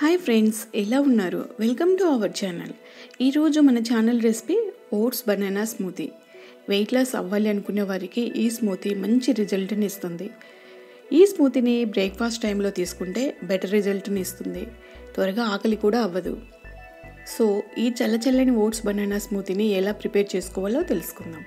hi friends ఎలా ఉన్నారు welcome to our channel ఈరోజు మన channel recipe oats banana smoothie weight loss అవ్వాలి అనుకునే వారికి ఈ స్మూతీ మంచి రిజల్ట్ని ఇస్తుంది ఈ స్మూతీని బ్రేక్ఫాస్ట్ టైంలో తీసుకుంటే బెటర్ రిజల్ట్ని ఇస్తుంది త్వరగా ఆకలి కూడా అవ్వదు సో ఈ చల్ల చల్లని ఓట్స్ బనానా స్మూతీని ఎలా ప్రిపేర్ చేసుకోవాలో తెలుసుకుందాం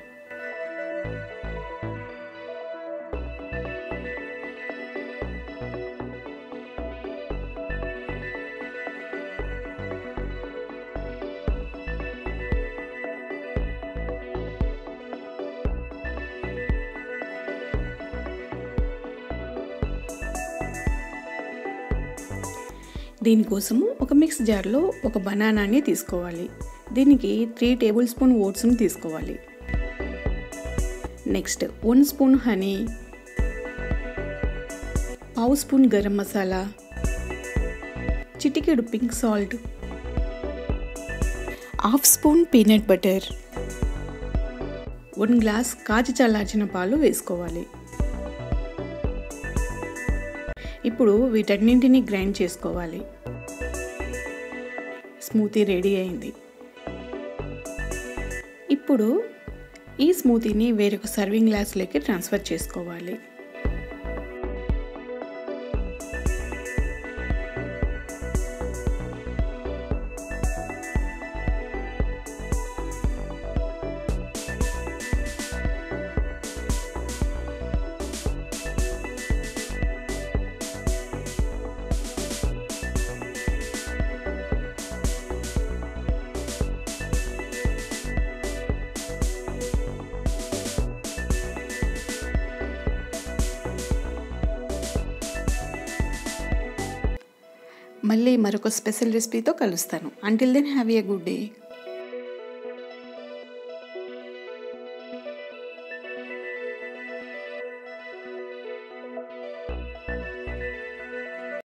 దీనికోసము ఒక మిక్స్ జార్లో ఒక బనానాని తీసుకోవాలి దీనికి త్రీ టేబుల్ స్పూన్ ఓట్స్ని తీసుకోవాలి నెక్స్ట్ వన్ స్పూన్ హనీ పావు స్పూన్ గరం మసాలా చిటికెడు pink salt half spoon peanut butter one glass కాచి చల్లార్చిన పాలు వేసుకోవాలి ఇప్పుడు వీటన్నింటినీ గ్రైండ్ చేసుకోవాలి స్మూతీ రెడీ అయింది ఇప్పుడు ఈ స్మూతీని వేరొక సర్వింగ్ గ్లాస్లోకి ట్రాన్స్ఫర్ చేసుకోవాలి మళ్ళీ మరొక స్పెషల్ రెసిపీతో కలుస్తాను until then have a good day